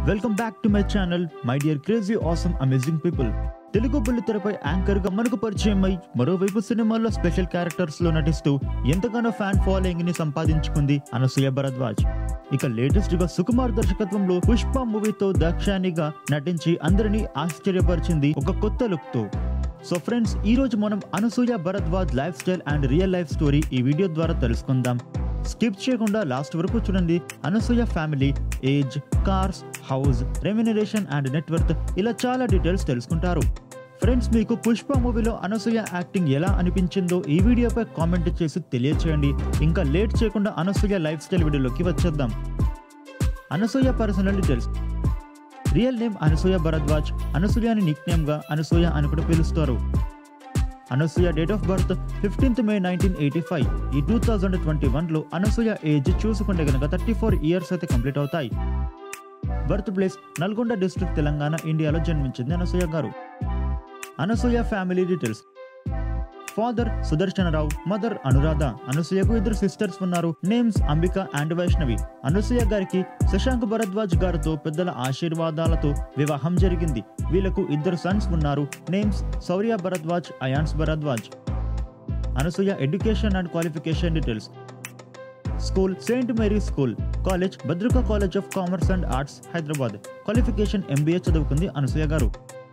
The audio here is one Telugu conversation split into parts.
welcome back to my channel my dear crazy awesome amazing people Telugu బుల్లితెరపై యాంకర్ గా మనకు పరిచయం అయి మరోవైపు సినిమాల్లో స్పెషల్ క్యారెక్టర్స్ లో నటిస్తూ ఎంతగానో ఫ్యాన్ ఫాలోయింగ్ ని సంపాదించుకుంది అనసూయ భరద్వాజ్ ఇక లేటెస్ట్ గా సుకుమార్ దర్శకత్వంలో పుష్ప మూవీతో దక్షానిగా నటించి అందరినీ ఆశ్చర్యపరిచింది ఒక కొత్త లుక్ తో సో ఫ్రెండ్స్ ఈ రోజు మనం Anasuya Bharadwaj lifestyle and real life story ఈ వీడియో ద్వారా తెలుసుకుందాం స్కిప్ చేయకుండా లాస్ట్ వరకు చూడండి Anasuya family age cars house remuneration and network ఇలా చాలా డీటెయిల్స్ తెలుసుకుంటారు ఫ్రెండ్స్ మీకు పుష్ప మూవీలో అనసూయ యాక్టింగ్ ఎలా అనిపించిందో ఈ వీడియోపై కామెంట్ చేసి తెలియచేయండి ఇంకా లేట్ చేయకుండా అనసూయ లైఫ్ స్టైల్ వీడియోలోకి వచ్చేద్దాం Anasuya personal details real name Anasuya Bharadwaj Anasuya అని నిక్ నేమ్ గా అనసూయ అని కూడా పిలుస్తారు Anasuya date of birth fifteenth May nineteen eighty five ఈ టూ థౌజండ్ ట్వంటీ వన్లో అనసూయ ఏజ్ చూసుకుంటే కనుక థర్టీ ఫోర్ ఇయర్స్ అయితే కంప్లీట్ అవుతాయి birth place Nalgonda district Telangana ఇండియాలో జన్మించింది Anasuya garu Anasuya family details father Sudarshanarao mother Anuradha అనసూయకు ఇద్దరు సిస్టర్స్ ఉన్నారు నేమ్స్ అంబిక అండ్ వైష్ణవి అనసూయ గారికి శశాంక్ భరద్వాజ్ గారితో పెద్దల ఆశీర్వాదాలతో వివాహం జరిగింది వీళ్ళకు ఇద్దరు సన్స్ ఉన్నారు names Shaurya Bharadwaj Ayaansh Bharadwaj Anasuya education and qualification details school Saint Mary school college Bhadruka college of commerce and arts Hyderabad qualification MBA చదువుకుంది అనసూయ గారు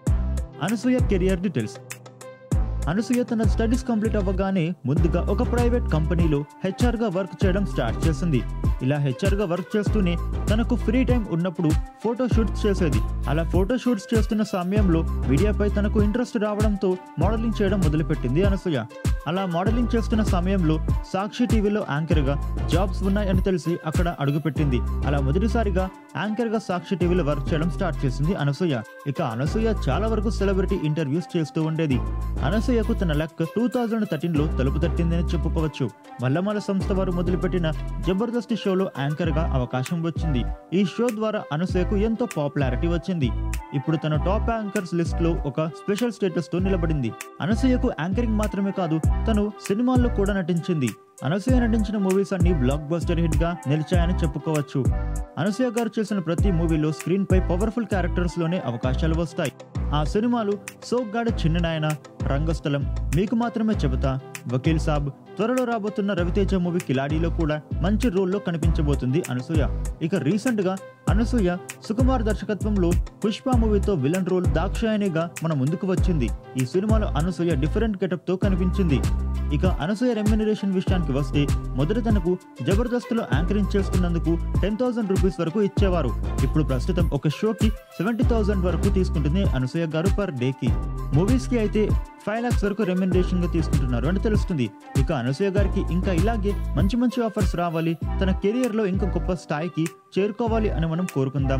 అనసూయ కెరియర్ డీటెయిల్స్ అనసూయ తన స్టడీస్ కంప్లీట్ అవ్వగానే ముందుగా ఒక ప్రైవేట్ కంపెనీలో హెచ్ఆర్ గా వర్క్ చేయడం స్టార్ట్ చేసింది ఇలా హెచ్ఆర్ గా వర్క్ చేస్తూనే తనకు ఫ్రీ టైం ఉన్నప్పుడు ఫోటో షూట్స్ చేసేది అలా ఫోటో షూట్స్ చేస్తున్న సమయంలో మీడియాపై తనకు ఇంట్రెస్ట్ రావడంతో మోడలింగ్ చేయడం మొదలుపెట్టింది అనసూయ అలా మోడలింగ్ చేస్తున్న సమయంలో సాక్షి టీవీలో యాంకర్ గా జాబ్స్ ఉన్నాయని తెలిసి అక్కడ అడుగుపెట్టింది అలా మొదటిసారిగా యాంకర్ గా సాక్షి టీవీలో వర్క్ చేయడం స్టార్ట్ చేసింది అనసూయ ఇక అనసూయ చాలా వరకు సెలబ్రిటీ ఇంటర్వ్యూస్ చేస్తూ ఉండేది అనసూయకు తన లక్ టూ థౌజండ్ థర్టీన్ లో తలుపు తట్టిందని చెప్పుకోవచ్చు మల్లమాల సంస్థ వారు మొదలుపెట్టిన జబర్దస్త్ షోలో యాంకర్ గా అవకాశం వచ్చింది ఈ షో ద్వారా అనసూయకు ఎంతో పాపులారిటీ వచ్చింది ఇప్పుడు తన టాప్ యాంకర్స్ లిస్ట్ లో ఒక స్పెషల్ స్టేటస్ తో నిలబడింది అనసూయకు యాంకరింగ్ మాత్రమే కాదు తను సినిమాల్లో కూడా నటించింది అనసూయ నటించిన మూవీస్ అన్ని బ్లాక్ బస్టర్ హిట్ గా నిలిచాయని చెప్పుకోవచ్చు అనసూయ గారు చేసిన ప్రతి మూవీలో స్క్రీన్ పై పవర్ఫుల్ క్యారెక్టర్స్ లోనే అవకాశాలు వస్తాయి ఆ సినిమాలు సోగ్గాడ చిన్ననాయన రంగస్థలం మీకు మాత్రమే చెబుతా వకీల్ సాబ్ త్వరలో రాబోతున్న రవితేజ మూవీ కిలాడీలో కూడా మంచి రోల్లో కనిపించబోతుంది అనసూయ ఇక రీసెంట్ గా అనసూయ సుకుమార్ దర్శకత్వంలో పుష్ప మూవీతో విలన్ రోల్ దాక్షాయణిగా మన ముందుకు వచ్చింది ఈ సినిమాలో అనసూయ డిఫరెంట్ గెటప్ తో కనిపించింది ఇక అనసూయ రెమ్యునరేషన్ విషయానికి వస్తే మొదట తనకు జబర్దస్త్లో యాంకరింగ్ చేస్తున్నందుకు టెన్ థౌసండ్ రూపీస్ వరకు ఇచ్చేవారు ఇప్పుడు ప్రస్తుతం ఒక షోకి సెవెంటీ థౌసండ్ వరకు తీసుకుంటుంది అనసూయ గారు పర్ డేకి మూవీస్ కి అయితే ఫైవ్ లాక్స్ వరకు రెమ్యునరేషన్ గా తీసుకుంటున్నారు అని తెలుస్తుంది ఇక అనసూయ గారికి ఇంకా ఇలాగే మంచి మంచి ఆఫర్స్ రావాలి తన కెరియర్ లో ఇంకా గొప్ప స్థాయికి చేరుకోవాలి అని మనం కోరుకుందాం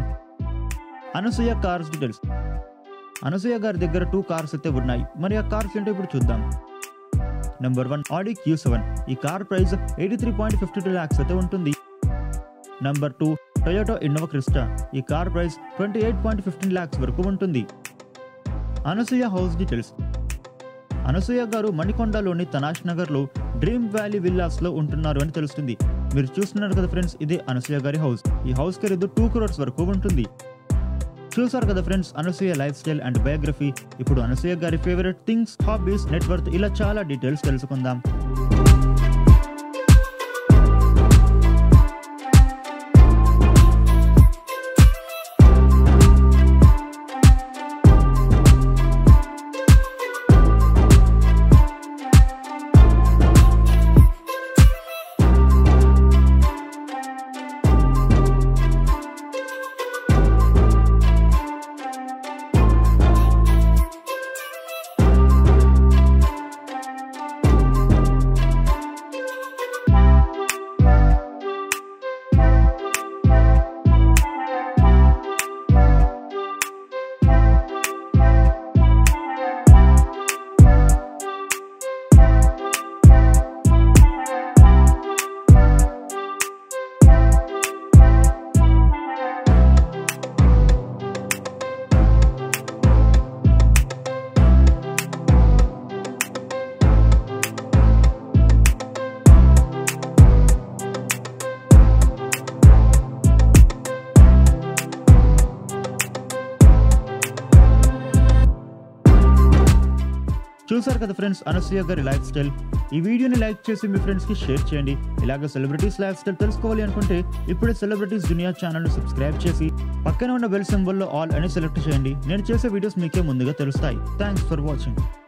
అనసూయ కార్స్ డీటెయిల్స్ అనసూయ గారి దగ్గర టూ కార్స్ అయితే ఉన్నాయి మరి ఆ కార్స్ ఏంటో ఇప్పుడు చూద్దాం number one Audi Q seven ఈ car price eighty three point fifty two lakhs అయితే ఉంటుంది number two Toyota Innova Crysta ఈ car price twenty eight point fifteen lakhs వరకు ఉంటుంది అనసూయ హౌస్ డీటెయిల్స్ అనసూయ గారు మణికొండలోని తనాష్ నగర్లో డ్రీమ్ వ్యాలీ విల్లాస్ లో ఉంటున్నారు అని తెలుస్తుంది మీరు చూస్తున్నారు కదా ఫ్రెండ్స్ ఇది అనసూయ గారి హౌస్ ఈ హౌస్ ఖరీదు టూ క్రోర్స్ వరకు ఉంటుంది చూసారు కదా friends Anasuya lifestyle and biography ఇప్పుడు అనసూయ గారి ఫేవరెట్ థింగ్స్ హాబీస్ నెట్వర్క్ ఇలా చాలా డీటెయిల్స్ తెలుసుకుందాం చూసారు కదా ఫ్రెండ్స్ అనసూయ గారి లైఫ్ స్టైల్ ఈ వీడియోని లైక్ చేసి మీ ఫ్రెండ్స్ కి షేర్ చేయండి ఇలాగ సెలబ్రిటీస్ లైఫ్ స్టైల్ తెలుసుకోవాలి అనుకుంటే ఇప్పుడే సెలబ్రిటీస్ దునియా ఛానల్ సబ్స్క్రైబ్ చేసి పక్కన ఉన్న బెల్ సింబల్లో ఆల్ అని సెలెక్ట్ చేయండి నేను చేసే వీడియోస్ మీకే ముందుగా తెలుస్తాయి థ్యాంక్స్ ఫర్ వాచింగ్